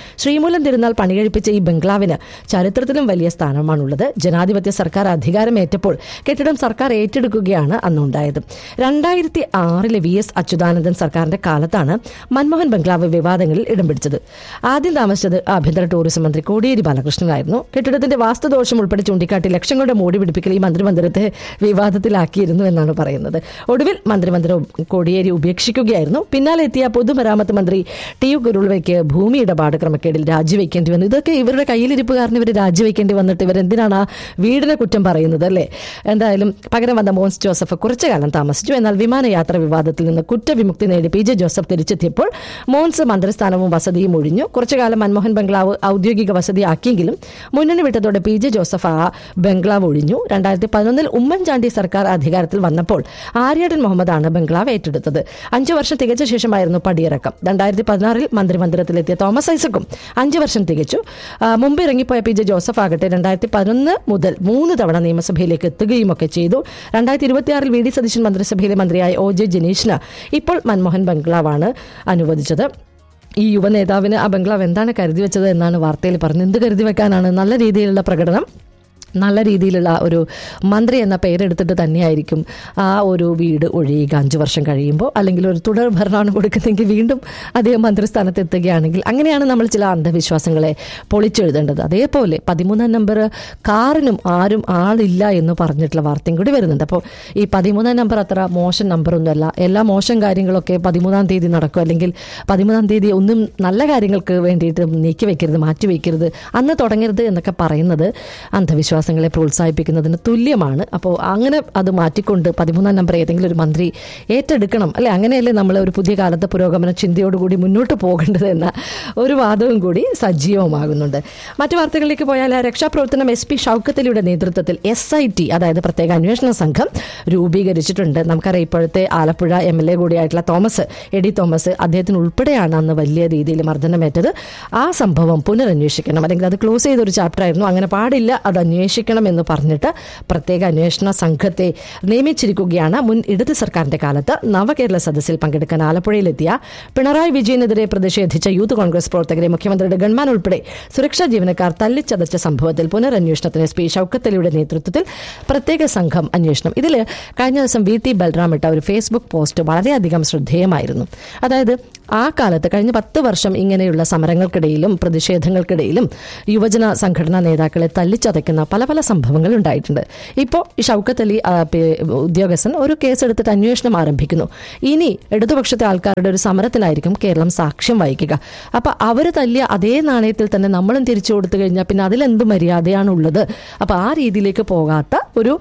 ശ്രീമൂലം തിരുനാൾ പണികഴിപ്പിച്ച ഈ ബംഗ്ലാവിന് ചരിത്രത്തിലും വലിയ സ്ഥാനമാണുള്ളത് ജനാധിപത്യ സർക്കാർ അധികാരമേറ്റപ്പോൾ കെട്ടിടം സർക്കാർ ഏറ്റെടുക്കുകയാണ് അന്നുണ്ടായത് രണ്ടായിരത്തി ആറിലെ വി എസ് അച്യുതാനന്ദൻ സർക്കാരിന്റെ കാലത്താണ് മൻമോഹൻ ബംഗ്ലാവ് വിവാദങ്ങളിൽ ഇടം പിടിച്ചത് ആദ്യം താമസിച്ചത് ആഭ്യന്തര ടൂറിസം മന്ത്രി കോടിയേരി ബാലകൃഷ്ണനായിരുന്നു കെട്ടിടത്തിന്റെ വാസ്തുദോഷം ഉൾപ്പെടെ ചൂണ്ടിക്കാട്ടി ലക്ഷങ്ങളുടെ മോടി പിടിപ്പിക്കൽ ഈ മന്ത്രിമന്ദിരത്തെ വിവാദത്തിലാക്കിയിരുന്നു എന്നാണ് പറയുന്നത് ഒടുവിൽ മന്ത്രിമന്ദിരം കോടിയേരി ഉപേക്ഷിക്കുകയായിരുന്നു പിന്നാലെ എത്തിയ പൊതുമരാമത്ത് മന്ത്രി ടി യു കുരുൾവയ്ക്ക് ഭൂമി ഇടപാട് ക്രമക്കേടിൽ രാജിവെക്കേണ്ടി വന്നു ഇതൊക്കെ ഇവരുടെ കയ്യിലിരിപ്പ് കാരണം ഇവർ രാജിവെക്കേണ്ടി വന്നിട്ട് ഇവരെന്തിനാണ് ആ വീടിനെ കുറ്റം പറയുന്നത് അല്ലേ എന്തായാലും പകരം വന്ന മോൻസ് ജോസഫ് കുറച്ചു കാലം താമസിച്ചു എന്നാൽ വിമാനയാത്ര വിവാദത്തിൽ നിന്ന് കുറ്റവിമുക്തി നേടി പി ജെ ജോസഫ് തിരിച്ചെത്തിയപ്പോൾ മോൻസ് മന്ത്രിസ്ഥാനവും വസതിയും ഒഴിഞ്ഞു കുറച്ചു കാലം മൻമോഹൻ ബംഗ്ലാവ് ഔദ്യോഗിക വസതിയാക്കിയെങ്കിലും മുന്നണി വിട്ടതോടെ പി ജെ ജോസഫ് ആ ബംഗ്ലാവ് ഒഴിഞ്ഞു രണ്ടായിരത്തി പതിനൊന്നിൽ ഉമ്മൻചാണ്ടി സർക്കാർ അധികാരത്തിൽ വന്നപ്പോൾ ആര്യാടൻ മുഹമ്മദാണ് ബംഗ്ലാവ് ഏറ്റെടുത്തത് അഞ്ചു വർഷം തികച്ച ശേഷമായിരുന്നു പടിയിറക്കം രണ്ടായിരത്തി പതിനാറിൽ മന്ത്രിമന്ദിരത്തിലെത്തിയ തോമസ് ഐസക്കും അഞ്ചു വർഷം തികച്ചു ആ, മുമ്പ് ഇറങ്ങിപ്പോയ പി ജെ ജോസഫ് ആകട്ടെ രണ്ടായിരത്തി പതിനൊന്ന് മുതൽ മൂന്ന് തവണ നിയമസഭയിലേക്ക് എത്തുകയും ഒക്കെ ചെയ്തു രണ്ടായിരത്തി ഇരുപത്തിയാറിൽ വി ഡി സതീശൻ മന്ത്രിസഭയിലെ മന്ത്രിയായ ഒ ജെ ജനീഷിന് ഇപ്പോൾ മൻമോഹൻ ബംഗ്ലാവാണ് അനുവദിച്ചത് ഈ യുവ നേതാവിന് ആ ബംഗ്ലാവ് എന്താണ് കരുതി വെച്ചത് എന്നാണ് വാർത്തയിൽ പറഞ്ഞത് എന്ത് കരുതി വെക്കാനാണ് നല്ല രീതിയിലുള്ള പ്രകടനം നല്ല രീതിയിലുള്ള ഒരു മന്ത്രി എന്ന പേരെടുത്തിട്ട് തന്നെയായിരിക്കും ആ ഒരു വീട് ഒഴിയുക അഞ്ചു വർഷം കഴിയുമ്പോൾ അല്ലെങ്കിൽ ഒരു തുടർ ഭരണമാണ് കൊടുക്കുന്നതെങ്കിൽ വീണ്ടും അദ്ദേഹം മന്ത്രിസ്ഥാനത്ത് എത്തുകയാണെങ്കിൽ അങ്ങനെയാണ് നമ്മൾ ചില അന്ധവിശ്വാസങ്ങളെ പൊളിച്ചെഴുതേണ്ടത് അതേപോലെ പതിമൂന്നാം നമ്പർ കാറിനും ആരും ആളില്ല എന്ന് പറഞ്ഞിട്ടുള്ള വാർത്തയും കൂടി വരുന്നുണ്ട് അപ്പോൾ ഈ പതിമൂന്നാം നമ്പർ അത്ര മോശം നമ്പറൊന്നുമല്ല എല്ലാ മോശം കാര്യങ്ങളൊക്കെ പതിമൂന്നാം തീയതി നടക്കും അല്ലെങ്കിൽ പതിമൂന്നാം തീയതി ഒന്നും നല്ല കാര്യങ്ങൾക്ക് വേണ്ടിയിട്ട് നീക്കി വെക്കരുത് മാറ്റി വെക്കരുത് അന്ന് തുടങ്ങരുത് എന്നൊക്കെ പറയുന്നത് അന്ധവിശ്വാസങ്ങളെ പ്രോത്സാഹിപ്പിക്കുന്നതിന് തുല്യമാണ് അപ്പോൾ അങ്ങനെ അത് മാറ്റിക്കൊണ്ട് പതിമൂന്നാം നമ്പർ ഏതെങ്കിലും ഒരു മന്ത്രി ഏറ്റെടുക്കണം അല്ലെ അങ്ങനെയല്ലേ നമ്മൾ ഒരു പുതിയ കാലത്തെ പുരോഗമന ചിന്തയോടുകൂടി മുന്നോട്ട് പോകേണ്ടത് എന്ന ഒരു വാദവും കൂടി സജീവമാകുന്നുണ്ട് മറ്റു വാർത്തകളിലേക്ക് പോയാൽ രക്ഷാപ്രവർത്തനം എസ് പി ഷൗക്കത്തലിയുടെ നേതൃത്വത്തിൽ എസ് ഐ ടി അതായത് പ്രത്യേക അന്വേഷണ സംഘം രൂപീകരിച്ചിട്ടുണ്ട് നമുക്കറിയാം ഇപ്പോഴത്തെ ആലപ്പുഴ എം എൽ എ കൂടിയായിട്ടുള്ള തോമസ് എഡി തോമസ് അദ്ദേഹത്തിന് ഉൾപ്പെടെയാണ് അന്ന് വലിയ രീതിയിൽ മർദ്ദനമേറ്റത് ആ സംഭവം പുനരന്വേഷിക്കണം അല്ലെങ്കിൽ അത് ക്ലോസ് ചെയ്തൊരു ചാപ്റ്റർ ആയിരുന്നു അങ്ങനെ പാടില്ല അത് അന്വേഷിക്കണം എന്ന് പറഞ്ഞിട്ട് പ്രത്യേക അന്വേഷണ സംഘത്തെ നിയമിച്ചിരിക്കുകയാണ് മുൻ ഇടത് സർക്കാരിന്റെ കാലത്ത് നവകേരള സദസ്സിൽ പങ്കെടുക്കാൻ ആലപ്പുഴയിലെത്തിയ പിണറായി വിജയനെതിരെ പ്രതിഷേധിച്ച യൂത്ത് കോൺഗ്രസ് പ്രവർത്തകരെ മുഖ്യമന്ത്രിയുടെ ഗൺമാൻ ഉൾപ്പെടെ സുരക്ഷാ ജീവനക്കാർ തല്ലിച്ചതച്ച സംഭവത്തിൽ പുനരന്വേഷണത്തിന് എസ് പി ഷൌക്കത്തലിയുടെ നേതൃത്വത്തിൽ പ്രത്യേക സംഘം അന്വേഷണം ഇതിൽ കഴിഞ്ഞ ദിവസം വി ടി ബൽറാം ഇട്ട ഒരു ഫേസ്ബുക്ക് പോസ്റ്റ് വളരെയധികം ശ്രദ്ധേയമായിരുന്നു അതായത് ആ കാലത്ത് കഴിഞ്ഞ പത്ത് വർഷം ഇങ്ങനെയുള്ള സമരങ്ങൾക്കിടയിലും പ്രതിഷേധങ്ങൾക്കിടയിലും യുവജന സംഘടനാ നേതാക്കളെ തല്ലിച്ചതയ്ക്കുന്ന പല പല സംഭവങ്ങൾ ഉണ്ടായിട്ടുണ്ട് ഇപ്പോൾ ഈ ഷൗക്കത്ത് അലി ആ, പേ- ഉദ്യോഗസ്ഥൻ ഒരു കേസെടുത്തിട്ട് അന്വേഷണം ആരംഭിക്കുന്നു ഇനി ഇടതുപക്ഷത്തെ ആൾക്കാരുടെ ഒരു സമരത്തിനായിരിക്കും കേരളം സാക്ഷ്യം വഹിക്കുക അപ്പൊ അവർ തല്ലിയ അതേ നാണയത്തിൽ തന്നെ നമ്മളും തിരിച്ചു കൊടുത്തു കഴിഞ്ഞാൽ പിന്നെ അതിലെന്ത് മര്യാദയാണുള്ളത് അപ്പൊ ആ രീതിയിലേക്ക് പോകാത്ത ഒരു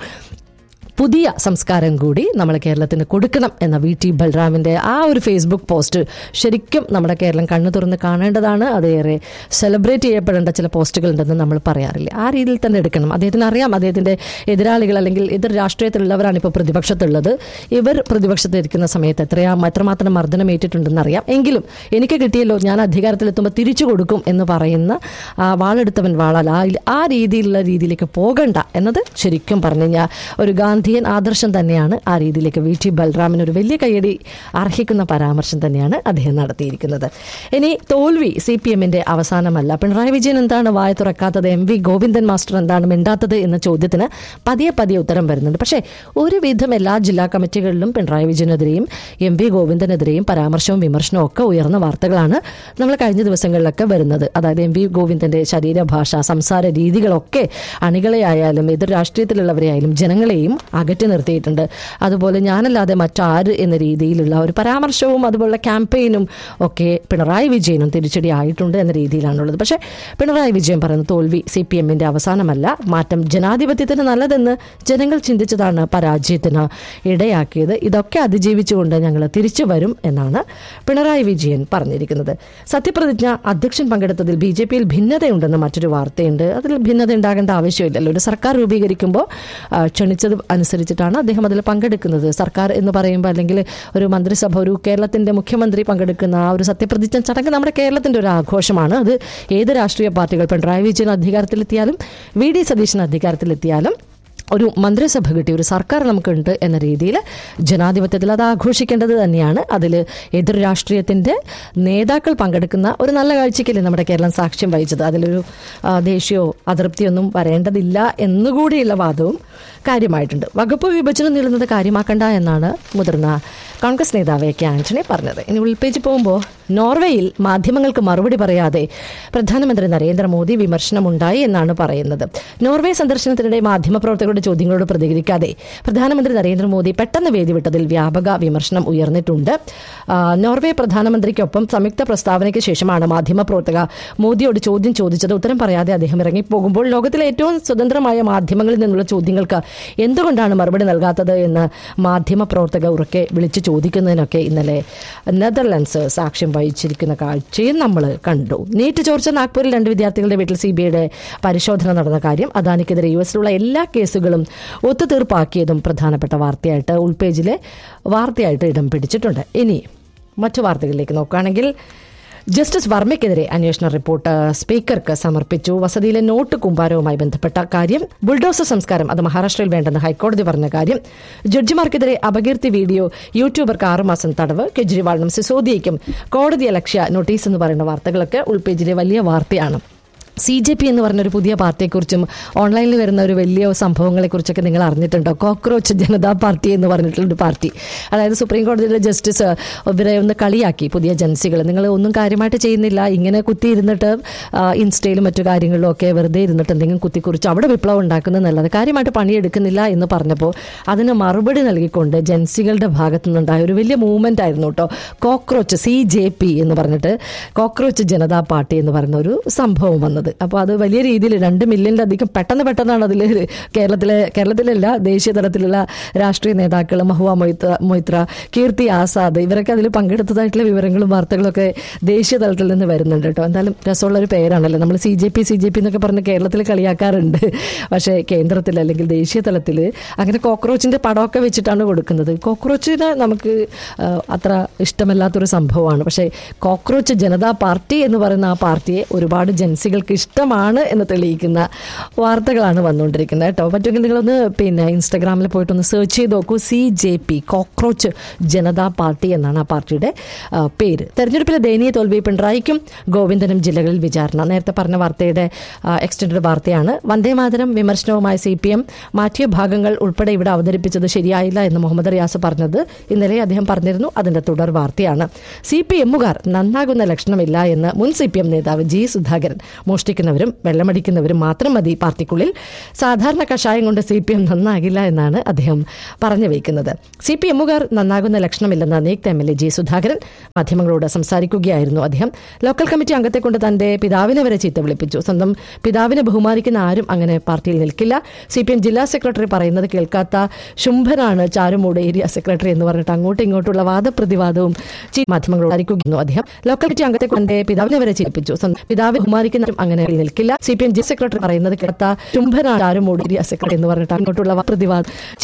പുതിയ സംസ്കാരം കൂടി നമ്മൾ കേരളത്തിന് കൊടുക്കണം എന്ന വി ടി ബൽറാമിന്റെ ആ ഒരു ഫേസ്ബുക്ക് പോസ്റ്റ് ശരിക്കും നമ്മുടെ കേരളം കണ്ണു തുറന്ന് കാണേണ്ടതാണ് അതേറെ സെലിബ്രേറ്റ് ചെയ്യപ്പെടേണ്ട ചില പോസ്റ്റുകൾ ഉണ്ടെന്ന് നമ്മൾ പറയാറില്ല ആ രീതിയിൽ തന്നെ എടുക്കണം അദ്ദേഹത്തിന് അറിയാം അദ്ദേഹത്തിന്റെ എതിരാളികൾ അല്ലെങ്കിൽ എതിർ രാഷ്ട്രീയത്തിലുള്ളവരാണ് ഇപ്പോൾ പ്രതിപക്ഷത്തുള്ളത് ഇവർ പ്രതിപക്ഷത്തിരിക്കുന്ന സമയത്ത് എത്രയാ എത്രമാത്രം മർദ്ദനം ഏറ്റിട്ടുണ്ടെന്ന് അറിയാം എങ്കിലും എനിക്ക് കിട്ടിയല്ലോ ഞാൻ അധികാരത്തിലെത്തുമ്പോൾ തിരിച്ചു കൊടുക്കും എന്ന് പറയുന്ന ആ, വാളെടുത്തവൻ വാളാൽ ആ ആ രീതിയിലുള്ള രീതിയിലേക്ക് പോകണ്ട എന്നത് ശരിക്കും പറഞ്ഞു കഴിഞ്ഞാൽ ഒരു ഗാന്ധിയൻ ആദർശം തന്നെയാണ് ആ രീതിയിലേക്ക് വി ടി ബൽറാമിന് ഒരു വലിയ കയ്യടി അർഹിക്കുന്ന പരാമർശം തന്നെയാണ് അദ്ദേഹം നടത്തിയിരിക്കുന്നത് ഇനി തോൽവി സി പി എമ്മിന്റെ അവസാനമല്ല പിണറായി വിജയൻ എന്താണ് വായ തുറക്കാത്തത് എം വി ഗോവിന്ദൻ മാസ്റ്റർ എന്താണ് മിണ്ടാത്തത് എന്ന ചോദ്യത്തിന് പതിയെ പതിയെ ഉത്തരം വരുന്നുണ്ട് പക്ഷേ ഒരുവിധം എല്ലാ ജില്ലാ കമ്മിറ്റികളിലും പിണറായി വിജയനെതിരെയും എം വി ഗോവിന്ദനെതിരെയും പരാമർശവും വിമർശനവും ഒക്കെ ഉയർന്ന വാർത്തകളാണ് നമ്മൾ കഴിഞ്ഞ ദിവസങ്ങളിലൊക്കെ വരുന്നത് അതായത് എം വി ഗോവിന്ദന്റെ ശരീരഭാഷ സംസാര രീതികളൊക്കെ അണികളെയായാലും എതിർ രാഷ്ട്രീയത്തിലുള്ളവരെയായാലും ജനങ്ങളെയും അകറ്റി നിർത്തിയിട്ടുണ്ട് അതുപോലെ ഞാനല്ലാതെ മറ്റാര് എന്ന രീതിയിലുള്ള ഒരു പരാമർശവും അതുപോലുള്ള ക്യാമ്പയിനും ഒക്കെ പിണറായി വിജയനും തിരിച്ചടി ആയിട്ടുണ്ട് എന്ന രീതിയിലാണുള്ളത് പക്ഷേ പിണറായി വിജയൻ പറയുന്ന തോൽവി സി പി എമ്മിന്റെ അവസാനമല്ല മാറ്റം ജനാധിപത്യത്തിന് നല്ലതെന്ന് ജനങ്ങൾ ചിന്തിച്ചതാണ് പരാജയത്തിന് ഇടയാക്കിയത് ഇതൊക്കെ അതിജീവിച്ചുകൊണ്ട് ഞങ്ങൾ തിരിച്ചു വരും എന്നാണ് പിണറായി വിജയൻ പറഞ്ഞിരിക്കുന്നത് സത്യപ്രതിജ്ഞ അധ്യക്ഷൻ പങ്കെടുത്തതിൽ ബി ജെ പിയിൽ ഭിന്നതയുണ്ടെന്ന് മറ്റൊരു വാർത്തയുണ്ട് അതിൽ ഭിന്നത ഉണ്ടാകേണ്ട ആവശ്യമില്ലല്ലോ ഒരു സർക്കാർ രൂപീകരിക്കുമ്പോൾ ആ, ക്ഷണിച്ചത് അനുസരിച്ചിട്ടാണ് അദ്ദേഹം അതിൽ പങ്കെടുക്കുന്നത് സർക്കാർ എന്ന് പറയുമ്പോൾ അല്ലെങ്കിൽ ഒരു മന്ത്രിസഭ ഒരു കേരളത്തിന്റെ മുഖ്യമന്ത്രി പങ്കെടുക്കുന്ന ആ ഒരു സത്യപ്രതിജ്ഞ ചടങ്ങ് നമ്മുടെ കേരളത്തിന്റെ ഒരു ആഘോഷമാണ് അത് ഏത് രാഷ്ട്രീയ പാർട്ടികൾ പിണറായി വിജയൻ അധികാരത്തിലെത്തിയാലും വി ഡി സതീശൻ അധികാരത്തിലെത്തിയാലും ഒരു മന്ത്രിസഭ കിട്ടി ഒരു സർക്കാർ നമുക്കുണ്ട് എന്ന രീതിയിൽ ജനാധിപത്യത്തിൽ അത് ആഘോഷിക്കേണ്ടത് തന്നെയാണ് അതിൽ എതിർ രാഷ്ട്രീയത്തിൻ്റെ നേതാക്കൾ പങ്കെടുക്കുന്ന ഒരു നല്ല കാഴ്ചയ്ക്കല്ലേ നമ്മുടെ കേരളം സാക്ഷ്യം വഹിച്ചത് അതിലൊരു ആ, ദേഷ്യമോ അതൃപ്തിയൊന്നും വരേണ്ടതില്ല എന്നുകൂടിയുള്ള വാദവും കാര്യമായിട്ടുണ്ട് വകുപ്പ് വിഭജനം നീളുന്നത് കാര്യമാക്കണ്ട എന്നാണ് മുതിർന്ന കോൺഗ്രസ് നേതാവ് എ കെ ആന്റണി പറഞ്ഞത് ഇനി ഉൾപേജ് പോകുമ്പോൾ നോർവേയിൽ മാധ്യമങ്ങൾക്ക് മറുപടി പറയാതെ പ്രധാനമന്ത്രി നരേന്ദ്രമോദി വിമർശനമുണ്ടായി എന്നാണ് പറയുന്നത് നോർവേ സന്ദർശനത്തിനിടെ മാധ്യമപ്രവർത്തകരുടെ ചോദ്യങ്ങളോട് പ്രതികരിക്കാതെ പ്രധാനമന്ത്രി നരേന്ദ്രമോദി പെട്ടെന്ന് വേദി വിട്ടതിൽ വ്യാപക വിമർശനം ഉയർന്നിട്ടുണ്ട് ആ, നോർവേ പ്രധാനമന്ത്രിക്കൊപ്പം സംയുക്ത പ്രസ്താവനയ്ക്ക് ശേഷമാണ് മാധ്യമപ്രവർത്തക മോദിയോട് ചോദ്യം ചോദിച്ചത് ഉത്തരം പറയാതെ അദ്ദേഹം ഇറങ്ങിപ്പോകുമ്പോൾ ലോകത്തിലെ ഏറ്റവും സ്വതന്ത്രമായ മാധ്യമങ്ങളിൽ നിന്നുള്ള ചോദ്യങ്ങൾക്ക് എന്തുകൊണ്ടാണ് മറുപടി നൽകാത്തത് എന്ന് മാധ്യമപ്രവർത്തക ഉറക്കെ വിളിച്ചു ചോദിക്കുന്നതിനൊക്കെ ഇന്നലെ നെതർലൻഡ്സ് സാക്ഷ്യം വഹിച്ചിരിക്കുന്ന കാഴ്ചയും നമ്മൾ കണ്ടു നീറ്റ് ചോർച്ച നാഗ്പൂരിൽ രണ്ട് വിദ്യാർത്ഥികളുടെ വീട്ടിൽ സി ബി ഐയുടെ പരിശോധന നടന്ന കാര്യം അദാനിക്കെതിരെ യു എസിലുള്ള എല്ലാ കേസുകളും ഒത്തുതീർപ്പാക്കിയതും പ്രധാനപ്പെട്ട വാർത്തയായിട്ട് ഉൾപേജിലെ വാർത്തയായിട്ട് ഇടം പിടിച്ചിട്ടുണ്ട് ഇനി മറ്റു വാർത്തകളിലേക്ക് നോക്കുകയാണെങ്കിൽ ജസ്റ്റിസ് വർമ്മയ്ക്കെതിരെ അന്വേഷണ റിപ്പോർട്ട് സ്പീക്കർക്ക് സമർപ്പിച്ചു വസതിയിലെ നോട്ട് കുമ്പാരവുമായി ബന്ധപ്പെട്ട കാര്യം ബുൾഡോസർ സംസ്കാരം അത് മഹാരാഷ്ട്രയിൽ വേണ്ടെന്ന് ഹൈക്കോടതി പറഞ്ഞ കാര്യം ജഡ്ജിമാർക്കെതിരെ അപകീർത്തി വീഡിയോ യൂട്യൂബർക്ക് ആറുമാസം തടവ് കെജ്രിവാളിനും സിസോദിയയ്ക്കും കോടതി അലക്ഷ്യ നോട്ടീസ് എന്ന് പറയുന്ന വാർത്തകളൊക്കെ ഉൾപേജിലെ വലിയ വാർത്തയാണ് സി ജെ പി എന്ന് പറഞ്ഞൊരു പുതിയ പാർട്ടിയെക്കുറിച്ചും ഓൺലൈനിൽ വരുന്ന ഒരു വലിയ സംഭവങ്ങളെക്കുറിച്ചൊക്കെ നിങ്ങൾ അറിഞ്ഞിട്ടുണ്ടോ കോക്രോച്ച് ജനതാ പാർട്ടി എന്ന് പറഞ്ഞിട്ടുള്ളൊരു പാർട്ടി അതായത് സുപ്രീം കോടതിയിലെ ജസ്റ്റിസ് ഇവരെ ഒന്ന് കളിയാക്കി പുതിയ ജൻസികൾ നിങ്ങൾ ഒന്നും കാര്യമായിട്ട് ചെയ്യുന്നില്ല ഇങ്ങനെ കുത്തി ഇരുന്നിട്ട് ആ, ഇൻസ്റ്റയിലും മറ്റു കാര്യങ്ങളിലും ഒക്കെ വെറുതെ ഇരുന്നിട്ട് എന്തെങ്കിലും കുത്തിക്കുറിച്ച് അവിടെ വിപ്ലവം ഉണ്ടാക്കുന്നത് നല്ലത് കാര്യമായിട്ട് പണിയെടുക്കുന്നില്ല എന്ന് പറഞ്ഞപ്പോൾ അതിന് മറുപടി നൽകിക്കൊണ്ട് ജൻസികളുടെ ഭാഗത്തു നിന്നുണ്ടായ ഒരു വലിയ മൂവ്മെന്റ് ആയിരുന്നു കേട്ടോ കോക്രോച്ച് സി ജെ പി എന്ന് പറഞ്ഞിട്ട് കോക്രോച്ച് ജനതാ പാർട്ടി എന്ന് പറയുന്ന ഒരു സംഭവം വന്നത് അപ്പോൾ അത് വലിയ രീതിയിൽ രണ്ട് മില്യണിലധികം പെട്ടെന്ന് പെട്ടെന്നാണ് അതിൽ കേരളത്തിലെ കേരളത്തിലല്ല ദേശീയ തലത്തിലുള്ള രാഷ്ട്രീയ നേതാക്കൾ മഹുവ മൊയ്ത്ര മൊയ്ത്ര കീർത്തി ആസാദ് ഇവരൊക്കെ അതിൽ പങ്കെടുത്തതായിട്ടുള്ള വിവരങ്ങളും വാർത്തകളും ഒക്കെ ദേശീയ തലത്തിൽ നിന്ന് വരുന്നുണ്ട് കേട്ടോ എന്തായാലും രസമുള്ള ഒരു പേരാണല്ലോ നമ്മൾ C J P C J P എന്നൊക്കെ പറഞ്ഞ് കേരളത്തിൽ കളിയാക്കാറുണ്ട് പക്ഷേ കേന്ദ്രത്തിൽ അല്ലെങ്കിൽ ദേശീയ തലത്തിൽ അങ്ങനെ കോക്രോച്ചിന്റെ പടമൊക്കെ വെച്ചിട്ടാണ് കൊടുക്കുന്നത് കോക്രോച്ചിന് നമുക്ക് ആ, അത്ര ഇഷ്ടമല്ലാത്തൊരു സംഭവമാണ് പക്ഷേ കോക്രോച്ച് ജനതാ പാർട്ടി എന്ന് പറയുന്ന ആ പാർട്ടിയെ ഒരുപാട് ജൻസികൾക്ക് ഇഷ്ടമാണ് എന്ന് തെളിയിക്കുന്ന വാർത്തകളാണ് വന്നുകൊണ്ടിരിക്കുന്നത് കേട്ടോ പറ്റുമെങ്കിൽ നിങ്ങളൊന്ന് പിന്നെ ഇൻസ്റ്റാഗ്രാമിൽ പോയിട്ടൊന്ന് സെർച്ച് ചെയ്ത് നോക്കൂ C J P cockroach Janata party എന്നാണ് ആ പാർട്ടിയുടെ ആ, പേര് തെരഞ്ഞെടുപ്പിലെ ദയനീയ തോൽവി പിണറായിക്കും ഗോവിന്ദനും ജില്ലകളിൽ വിചാരണ നേരത്തെ പറഞ്ഞ വാർത്തയുടെ എക്സ്റ്റൻഡ് വാർത്തയാണ് വന്ദേമാതരം വിമർശനവുമായി സി പി എം മാറ്റിയ ഭാഗങ്ങൾ ഉൾപ്പെടെ ഇവിടെ അവതരിപ്പിച്ചത് ശരിയായില്ല എന്ന് മുഹമ്മദ് റിയാസ് പറഞ്ഞത് ഇന്നലെ അദ്ദേഹം പറഞ്ഞിരുന്നു അതിന്റെ തുടർ വാർത്തയാണ് സി പി എമ്മുകാർ നന്നാകുന്ന ലക്ഷണമില്ല എന്ന് മുൻ സി പി എം നേതാവ് ജി സുധാകരൻ മോഷ്ടിക്കുന്നവരും വെള്ളമടിക്കുന്നവരും മാത്രം മതി പാർട്ടിക്കുള്ളിൽ സാധാരണ കഷായം കൊണ്ട് സി പി എം നന്നാകില്ല എന്നാണ് അദ്ദേഹം പറഞ്ഞു വയ്ക്കുന്നത് സി പി എമ്മുകാർ നന്നാകുന്ന ലക്ഷണമില്ലെന്ന് നിയുക്ത M L A G Sudhakaran മാധ്യമങ്ങളോട് സംസാരിക്കുകയായിരുന്നു അദ്ദേഹം ലോക്കൽ കമ്മിറ്റി അംഗത്തെ കൊണ്ട് തന്റെ പിതാവിനെ വരെ ചീത്ത വിളിപ്പിച്ചു സ്വന്തം പിതാവിനെ ബഹുമാനിക്കുന്ന ആരും അങ്ങനെ പാർട്ടിയിൽ നിൽക്കില്ല സി പി എം ജില്ലാ സെക്രട്ടറി പറയുന്നത് കേൾക്കാത്ത ശുംഭനാണ് ചാരുമൂട് ഏരിയ സെക്രട്ടറി എന്ന് പറഞ്ഞിട്ട് അങ്ങോട്ടും ഇങ്ങോട്ടുള്ള വാദപ്രതിവാദവും ചീ- മാധ്യമങ്ങളോട് അറിയിക്കുന്നു അദ്ദേഹം ലോക്കൽ കമ്മിറ്റി അംഗത്തെ കൊണ്ട് തന്റെ പിതാവിനെ വരെ ചീപ്പിച്ചു സ്വന്തം പിതാവിനെ ബഹുമാനിക്കുന്ന ആരും അങ്ങനെ നിൽക്കില്ല സി പി എം ജില്ലാ സെക്രട്ടറി പറയുന്നത് കേൾക്കാത്ത ശുംഭനാണ് ചാരുമൂട് ഏരിയ സെക്രട്ടറി എന്ന് പറഞ്ഞിട്ട് അങ്ങോട്ടുള്ള പ്രതിവാദം